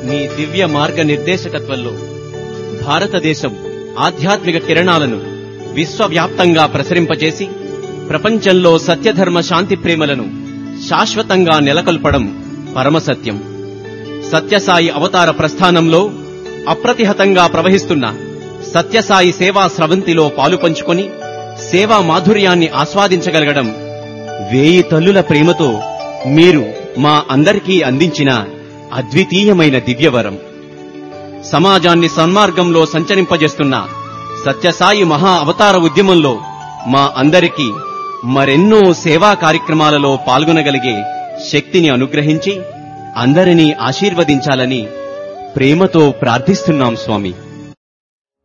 మీ దివ్య మార్గ నిర్దేశకత్వంలో భారతదేశం ఆధ్యాత్మిక కిరణాలను విశ్వవ్యాప్తంగా ప్రసరింపజేసి ప్రపంచంలో సత్యధర్మ శాంతి ప్రేమలను శాశ్వతంగా నెలకొల్పడం పరమసత్యం సత్యసాయి అవతార ప్రస్థానంలో అప్రతిహతంగా ప్రవహిస్తున్న సత్యసాయి సేవా స్రవంతిలో పాలు పంచుకొని సేవా మాధుర్యాన్ని ఆస్వాదించగలగడం వేయి తల్లుల ప్రేమతో మీరు మా అందరికీ అందించిన అద్వితీయమైన దివ్యవరం సమాజాన్ని సన్మార్గంలో సంచరింపజేస్తున్న సత్యసాయి మహా అవతార ఉద్యమంలో మా అందరికీ మరెన్నో సేవా కార్యక్రమాలలో పాల్గొనగలిగే శక్తిని అనుగ్రహించి అందరినీ ఆశీర్వదించాలని ప్రేమతో ప్రార్థిస్తున్నాం స్వామి